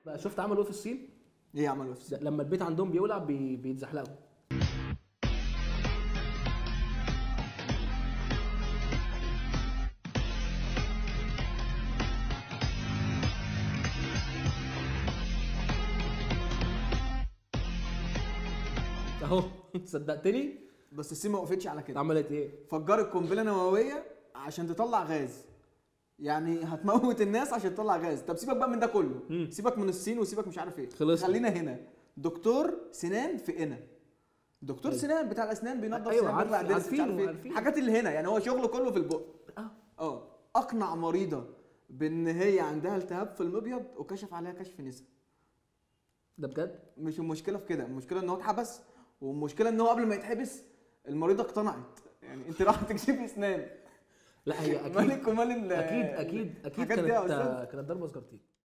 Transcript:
شفت عملوا ايه في الصين ايه عملوا في ده لما البيت عندهم بيولع بي... بيتزحلقوا اهو صدقتني بس الصين ما وقفتش على كده عملت ايه فجرت قنبله نوويه عشان تطلع غاز يعني هتموت الناس عشان تطلع غاز طب سيبك بقى من ده كله مم. سيبك من الصين وسيبك مش عارف ايه خلصنا. خلينا هنا دكتور سنان في قنا دكتور أيوة. سنان بتاع الاسنان بينضف أيوة، سنان بيطلع عارفين- ضرس مش عارف عارفينه- ايه عارفينه. الحاجات اللي هنا يعني هو شغله كله في البق اه اه اقنع مريضه بان هي عندها التهاب في المبيض وكشف عليها كشف نسا ده بجد مش المشكله في كده المشكله ان هو اتحبس والمشكله ان هو قبل ما يتحبس المريضه اقتنعت يعني انت راح تكشفي اسنان لا هي اكيد مالك ومال ال- اكيد اكيد اكيد الحاجات دي يا كانت أستاذ؟ كانت ضربه سكرتين